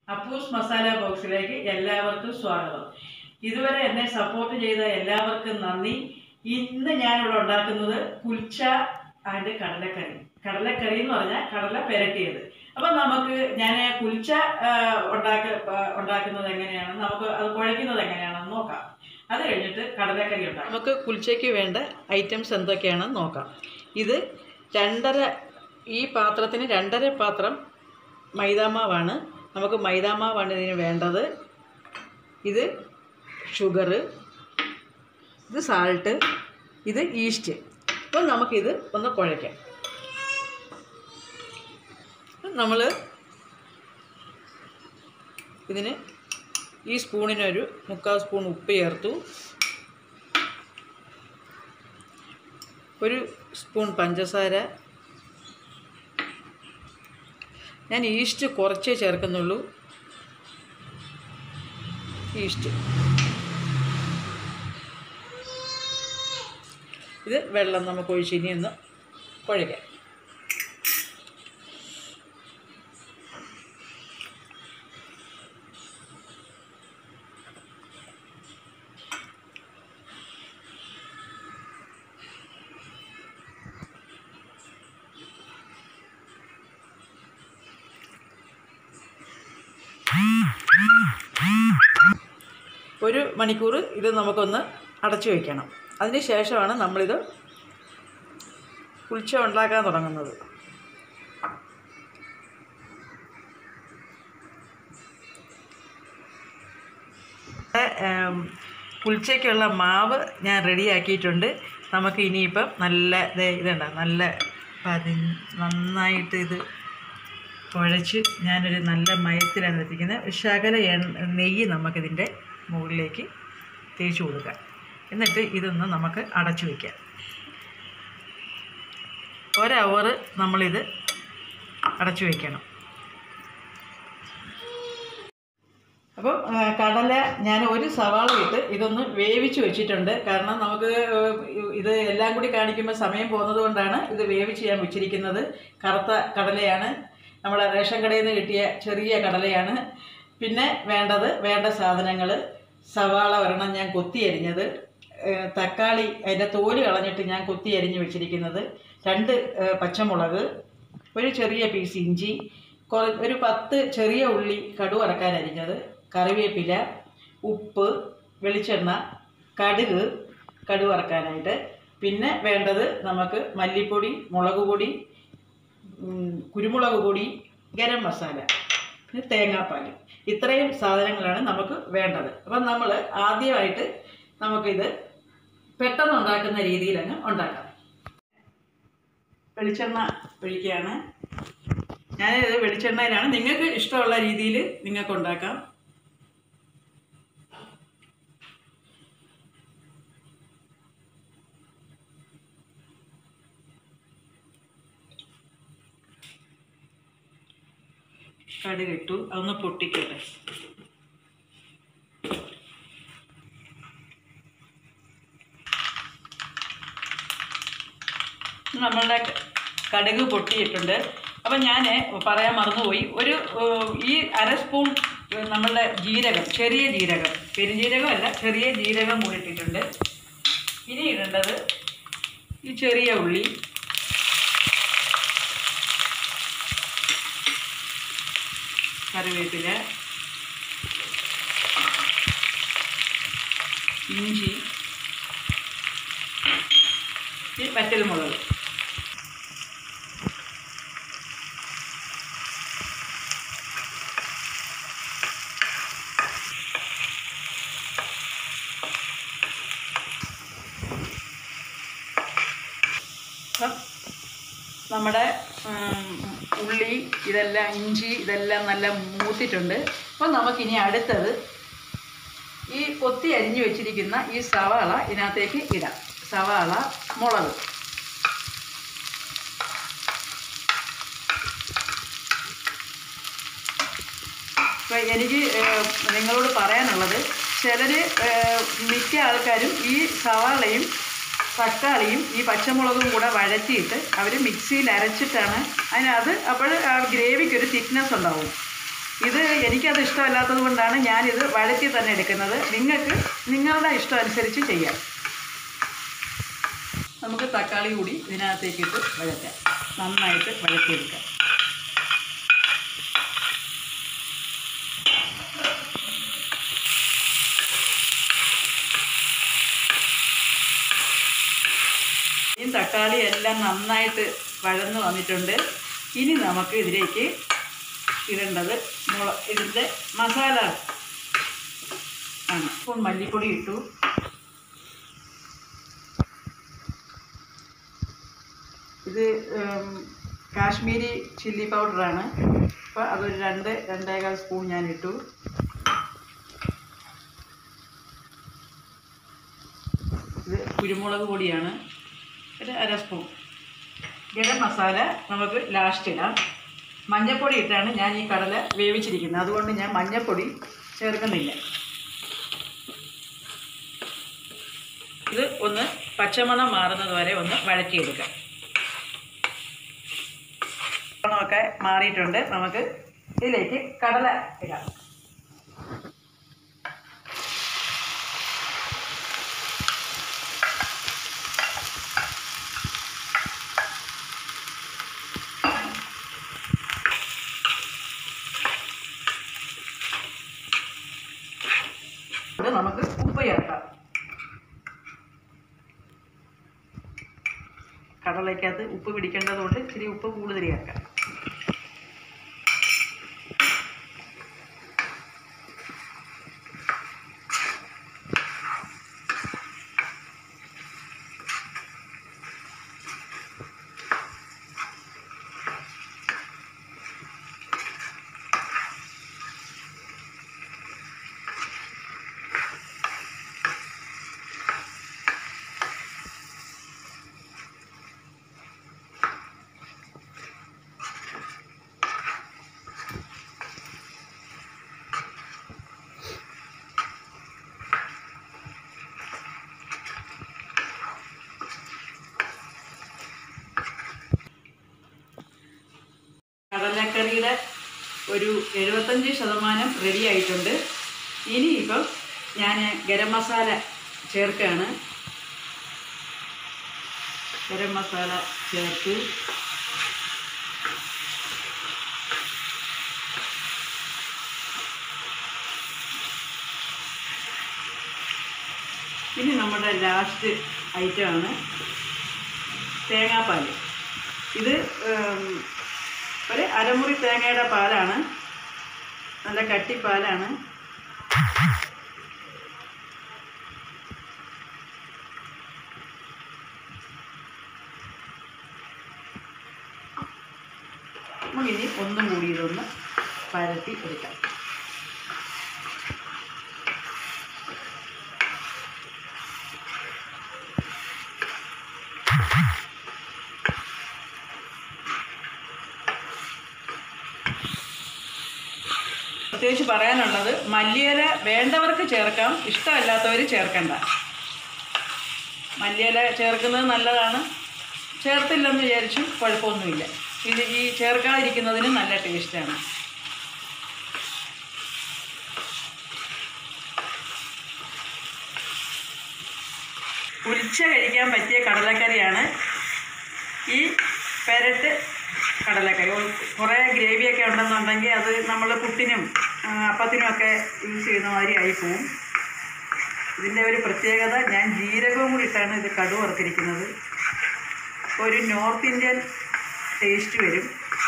അപ്പൂസ് മസാല ബോക്സിലേക്ക് എല്ലാവർക്കും സ്വാഗതം ഇതുവരെ എന്നെ സപ്പോർട്ട് ചെയ്ത എല്ലാവർക്കും നന്ദി ഇന്ന് ഞാനിവിടെ ഉണ്ടാക്കുന്നത് കുൽച്ച ആൻഡ് കടലക്കറി കടലക്കറി എന്ന് പറഞ്ഞാൽ കടല പെരട്ടിയത് അപ്പം നമുക്ക് ഞാൻ കുൽച്ച ആ, ഉണ്ടാക്ക ആ, ഉണ്ടാക്കുന്നത് എങ്ങനെയാണെന്ന് നമുക്ക് അത് കുഴയ്ക്കുന്നത് എങ്ങനെയാണെന്ന് നോക്കാം അത് കഴിഞ്ഞിട്ട് കടലക്കറി ഉണ്ടാക്കാം നമുക്ക് കുൽച്ചയ്ക്ക് വേണ്ട ഐറ്റംസ് എന്തൊക്കെയാണെന്ന് നോക്കാം ഇത് രണ്ടര ഈ പാത്രത്തിന് രണ്ടര പാത്രം മൈദാമാവാണ് നമുക്ക് മൈദാമാവാണ് ഇതിന് വേണ്ടത് ഇത് ഷുഗർ ഇത് സാൾട്ട് ഇത് ഈസ്റ്റ് അപ്പോൾ നമുക്കിത് ഒന്ന് കുഴയ്ക്കാം നമ്മൾ ഇതിന് ഈ സ്പൂണിനൊരു മുക്കാൽ സ്പൂൺ ഉപ്പ് ചേർത്തു ഒരു സ്പൂൺ പഞ്ചസാര ഞാൻ ഈസ്റ്റ് കുറച്ചേ ചേർക്കുന്നുള്ളൂ ഈസ്റ്റ് ഇത് വെള്ളം നമുക്ക് ഒഴിച്ച് ഇനി ഒന്ന് കുഴയ്ക്കാം ഒരു മണിക്കൂർ ഇത് നമുക്കൊന്ന് അടച്ചു വയ്ക്കണം അതിന് ശേഷമാണ് നമ്മളിത് കുളിച്ച ഉണ്ടാക്കാൻ തുടങ്ങുന്നത് കുളിച്ചയ്ക്കുള്ള മാവ് ഞാൻ റെഡിയാക്കിയിട്ടുണ്ട് നമുക്ക് ഇനിയിപ്പം നല്ല ദേ ഇതുണ്ട നല്ല പതി നന്നായിട്ട് ഇത് കുഴച്ച് ഞാനൊരു നല്ല മയത്തിലാണ് എത്തിക്കുന്നത് ഒരു ശകല എണ്ണ നെയ്യ് നമുക്കിതിൻ്റെ മുകളിലേക്ക് തേച്ച് കൊടുക്കാം എന്നിട്ട് ഇതൊന്ന് നമുക്ക് അടച്ചു വയ്ക്കാം ഒരവർ നമ്മളിത് അടച്ചു വയ്ക്കണം അപ്പോൾ കടല ഞാൻ ഒരു സവാള ഇട്ട് ഇതൊന്ന് വേവിച്ച് വെച്ചിട്ടുണ്ട് കാരണം നമുക്ക് ഇത് എല്ലാം കൂടി കാണിക്കുമ്പോൾ സമയം പോകുന്നത് കൊണ്ടാണ് ഇത് വേവിച്ച് ഞാൻ വെച്ചിരിക്കുന്നത് കറുത്ത കടലയാണ് നമ്മുടെ റേഷൻ കടയിൽ നിന്ന് കിട്ടിയ ചെറിയ കടലയാണ് പിന്നെ വേണ്ടത് വേണ്ട സാധനങ്ങൾ സവാള ഒരെണ്ണം ഞാൻ കൊത്തി അരിഞ്ഞത് ഏഹ് തക്കാളി അതിൻ്റെ തോല് കളഞ്ഞിട്ട് ഞാൻ കൊത്തി അരിഞ്ഞ് വെച്ചിരിക്കുന്നത് രണ്ട് ഏഹ് പച്ചമുളക് ഒരു ചെറിയ പീസ് ഇഞ്ചി കുറ ഒരു പത്ത് ചെറിയ ഉള്ളി കടു വറക്കാൻ അരിഞ്ഞത് കറിവേപ്പില ഉപ്പ് വെളിച്ചെണ്ണ കടുക് കടു വറക്കാനായിട്ട് പിന്നെ വേണ്ടത് നമുക്ക് മല്ലിപ്പൊടി മുളക് പൊടി ഉം, കുരുമുളക് പൊടി ഗരം മസാല പിന്നെ തേങ്ങാപ്പാൽ ഇത്രയും സാധനങ്ങളാണ് നമുക്ക് വേണ്ടത് അപ്പം നമ്മൾ ആദ്യമായിട്ട് നമുക്കിത് പെട്ടെന്ന് ഉണ്ടാക്കുന്ന രീതിയിൽ അങ്ങ് ഉണ്ടാക്കാം വെളിച്ചെണ്ണ ഒഴിക്കുകയാണ് ഞാനിത് വെളിച്ചെണ്ണയിലാണ് നിങ്ങൾക്ക് ഇഷ്ടമുള്ള രീതിയിൽ നിങ്ങൾക്ക് ഉണ്ടാക്കാം കടുകിട്ടു അതൊന്ന് പൊട്ടിക്കട്ടെ നമ്മളുടെ കടുക് പൊട്ടിയിട്ടുണ്ട് അപ്പം ഞാൻ പറയാൻ മറന്നുപോയി ഒരു ഏഹ്, ഈ അര സ്പൂൺ ഏഹ്, നമ്മളുടെ ജീരകം ചെറിയ ജീരകം പെരുംജീരകം അല്ല ചെറിയ ജീരകം കൂടി ഇട്ടിട്ടുണ്ട് ഇനി ഇടേണ്ടത് ഈ ചെറിയ ഉള്ളി കറിവേപ്പില ഇഞ്ചി ഈ പറ്റൽമുളക് അപ്പം നമ്മുടെ ഉം, ഉള്ളി ഇതെല്ലാം ഇഞ്ചി ഇതെല്ലാം നല്ല മൂത്തിട്ടുണ്ട് അപ്പം നമുക്കിനി അടുത്തത് ഈ കൊത്തി അരിഞ്ഞു വെച്ചിരിക്കുന്ന ഈ സവാള ഇതിനകത്തേക്ക് ഇടാം സവാള മുളക് അപ്പം എനിക്ക് ഏഹ്, നിങ്ങളോട് പറയാനുള്ളത് ചിലർ മിക്ക ആൾക്കാരും ഈ സവാളയും തക്കാളിയും ഈ പച്ചമുളകും കൂടെ വഴറ്റിയിട്ട് അവർ മിക്സിയിൽ അരച്ചിട്ടാണ് അതിനത് അപ്പോൾ ആ ഗ്രേവിക്ക് ഒരു തിക്നെസ് ഉണ്ടാവും ഇത് എനിക്കത് ഇഷ്ടമല്ലാത്തത് കൊണ്ടാണ് ഞാനിത് വഴറ്റി തന്നെ എടുക്കുന്നത് നിങ്ങൾക്ക് നിങ്ങളുടെ ഇഷ്ടം അനുസരിച്ച് ചെയ്യാം നമുക്ക് തക്കാളി കൂടി ഇതിനകത്തേക്ക് ഇട്ട് വഴറ്റാം നന്നായിട്ട് വഴറ്റിയെടുക്കാം ഈ തക്കാളി എല്ലാം നന്നായിട്ട് വഴന്ന് വന്നിട്ടുണ്ട് ഇനി നമുക്ക് ഇതിലേക്ക് ഇടേണ്ടത് മുള ഇതിൻ്റെ മസാല ആണ് സ്പൂൺ മല്ലിപ്പൊടി ഇട്ടു ഇത് ഉം, കാശ്മീരി ചില്ലി പൗഡറാണ് അപ്പോൾ അതൊരു രണ്ട് രണ്ടേകാൽ സ്പൂൺ ഞാൻ ഇട്ടു ഇത് കുരുമുളക് പൊടിയാണ് ഒരു അര സ്പൂൺ ഗരം മസാല നമുക്ക് ലാസ്റ്റ് ഇടാം മഞ്ഞൾപ്പൊടി ഇട്ടാണ് ഞാൻ ഈ കടല വേവിച്ചിരിക്കുന്നത് അതുകൊണ്ട് ഞാൻ മഞ്ഞൾപ്പൊടി ചേർക്കുന്നില്ല ഇത് ഒന്ന് പച്ചമണം മാറുന്നത് വരെ ഒന്ന് വഴറ്റിയെടുക്കാം മണമൊക്കെ മാറിയിട്ടുണ്ട് നമുക്ക് ഇതിലേക്ക് കടല ഇടാം ഇത് നമുക്ക് ഉപ്പ് ചേർക്കാം കടലയ്ക്കകത്ത് ഉപ്പ് പിടിക്കേണ്ടതുകൊണ്ട് ഇച്ചിരി ഉപ്പ് കൂടുതൽ ചേർക്കാം കടലക്കറിയുടെ ഒരു എഴുപത്തഞ്ച് ശതമാനം റെഡി ആയിട്ടുണ്ട് ഇനിയിപ്പം ഞാൻ ഗരം മസാല ചേർക്കുകയാണ് ഗരം മസാല ചേർത്ത് ഇനി നമ്മുടെ ലാസ്റ്റ് ഐറ്റമാണ് തേങ്ങാപ്പാൽ ഇത് ഉം, ഒരു അരമുറി തേങ്ങയുടെ പാലാണ് നല്ല കട്ടിപ്പാലാണ് നമുക്കിനി ഒന്നും കൂടി ഇതൊന്ന് പരത്തി എടുക്കാം പ്രത്യേകിച്ച് പറയാനുള്ളത് മല്ലിയില വേണ്ടവർക്ക് ചേർക്കാം ഇഷ്ടമല്ലാത്തവർ ചേർക്കണ്ട മല്ലിയില ചേർക്കുന്നത് നല്ലതാണ് ചേർത്തില്ലെന്ന് വിചാരിച്ചും കുഴപ്പമൊന്നുമില്ല ഇത് ഈ ചേർക്കാതിരിക്കുന്നതിന് നല്ല ടേസ്റ്റാണ് ഉച്ച കഴിക്കാൻ പറ്റിയ കടലക്കറിയാണ് ഈ പെരട്ട് കടലക്കറി ഒ- കുറേ ഗ്രേവിയൊക്കെ ഉണ്ടെന്നുണ്ടെങ്കിൽ അത് നമ്മൾ പുട്ടിനും ആ, അപ്പത്തിനും ഒക്കെ യൂസ് ചെയ്യുന്ന മാതിരി ആയി പോവും ഇതിൻ്റെ ഒരു പ്രത്യേകത ഞാൻ ജീരകവും കൂടി ഇട്ടാണ് ഇത് കടു വറുത്തിരിക്കുന്നത് ഒരു നോർത്ത് ഇന്ത്യൻ ടേസ്റ്റ് വരും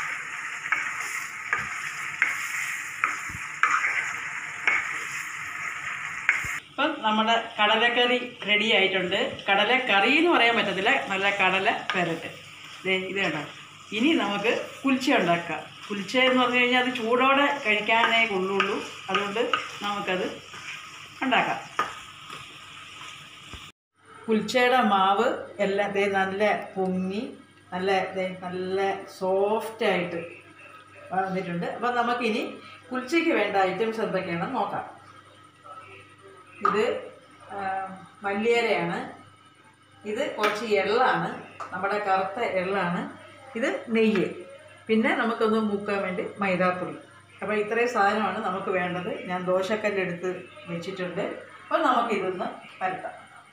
ഇപ്പം നമ്മുടെ കടലക്കറി റെഡി ആയിട്ടുണ്ട് കടലക്കറി എന്ന് പറയാൻ പറ്റത്തില്ല നല്ല കടല പെരട്ട് ദേ ഇത് കേട്ടോ ഇനി നമുക്ക് കുൽച്ച ഉണ്ടാക്കാം കുൽച്ച എന്ന് പറഞ്ഞു കഴിഞ്ഞാൽ അത് ചൂടോടെ കഴിക്കാനേ കൊള്ളുള്ളൂ അതുകൊണ്ട് നമുക്കത് ഉണ്ടാക്കാം കുൽച്ചയുടെ മാവ് എല്ലാം ദേ നല്ല പൊങ്ങി നല്ല ദേ നല്ല സോഫ്റ്റായിട്ട് വന്നിട്ടുണ്ട് അപ്പം നമുക്കിനി കുൽച്ചയ്ക്ക് വേണ്ട ഐറ്റംസ് എന്തൊക്കെയാണെന്ന് നോക്കാം ഇത് ആ, മല്ലിയിലയാണ് ഇത് കുറച്ച് എള്ളാണ് നമ്മുടെ കറുത്ത എള്ളാണ് ഇത് നെയ്യ് പിന്നെ നമുക്കൊന്ന് മൂക്കാൻ വേണ്ടി മൈദാപ്പൊടി അപ്പോൾ ഇത്രയും സാധനമാണ് നമുക്ക് വേണ്ടത് ഞാൻ ദോശക്കല്ലെടുത്ത് വെച്ചിട്ടുണ്ട് അപ്പോൾ നമുക്കിതൊന്ന് പരത്താം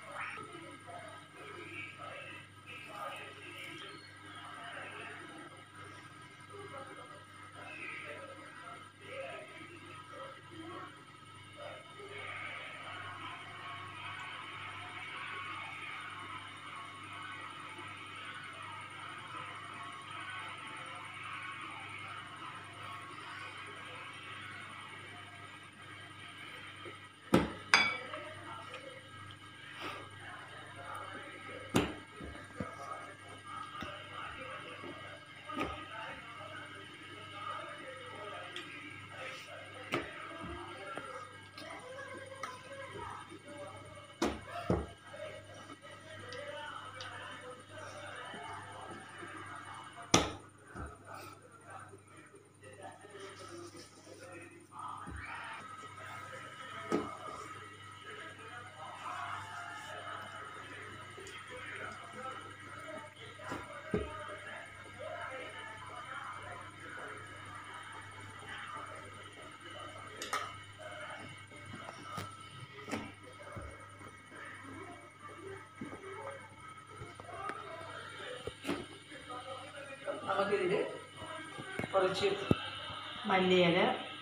നമുക്കിതിൽ കുറച്ച് മല്ലിയില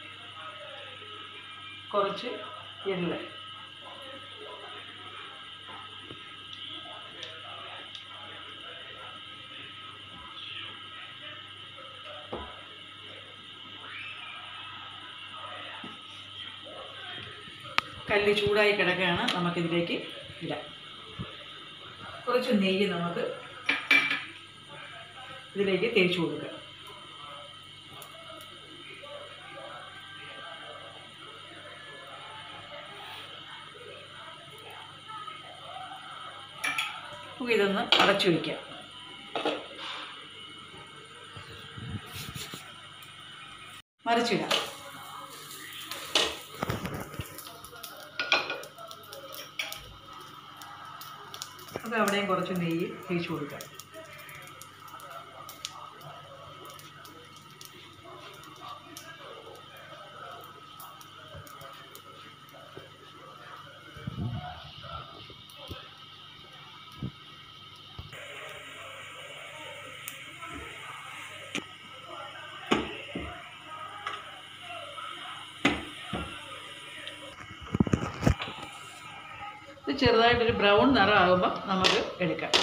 കുറച്ച് എള്ള് കല്ല് ചൂടായി കിടക്കുകയാണ് നമുക്കിതിലേക്ക് ഇടാം കുറച്ച് നെയ്യ് നമുക്ക് ഇതിലേക്ക് തേച്ച് കൊടുക്കുക നമുക്ക് ഇതൊന്ന് അടച്ചു വയ്ക്കാം മറിച്ചിടാം നമുക്ക് അവിടെയും കുറച്ച് നെയ്യ് തേച്ച് കൊടുക്കാം ഇത് ചെറുതായിട്ടൊരു ബ്രൗൺ നിറമാകുമ്പോൾ നമുക്ക് എടുക്കാം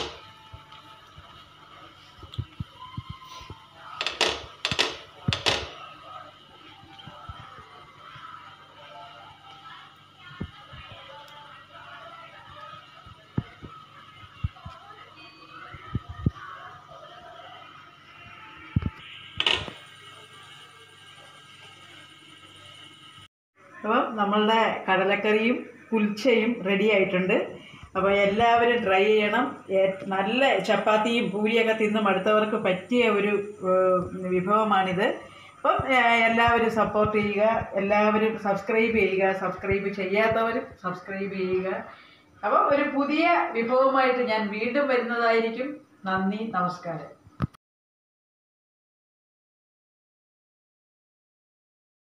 അപ്പം നമ്മളുടെ കടലക്കറിയും കുൽച്ചയും റെഡി ആയിട്ടുണ്ട് അപ്പോൾ എല്ലാവരും ട്രൈ ചെയ്യണം ഏ- നല്ല ചപ്പാത്തിയും പൂരിയൊക്കെ തിന്ന് മടുത്തവർക്ക് പറ്റിയ ഒരു ഏഹ്, വിഭവമാണിത് അപ്പം ഏഹ്, എല്ലാവരും സപ്പോർട്ട് ചെയ്യുക എല്ലാവരും സബ്സ്ക്രൈബ് ചെയ്യുക സബ്സ്ക്രൈബ് ചെയ്യാത്തവരും സബ്സ്ക്രൈബ് ചെയ്യുക അപ്പോൾ ഒരു പുതിയ വിഭവമായിട്ട് ഞാൻ വീണ്ടും വരുന്നതായിരിക്കും നന്ദി നമസ്കാരം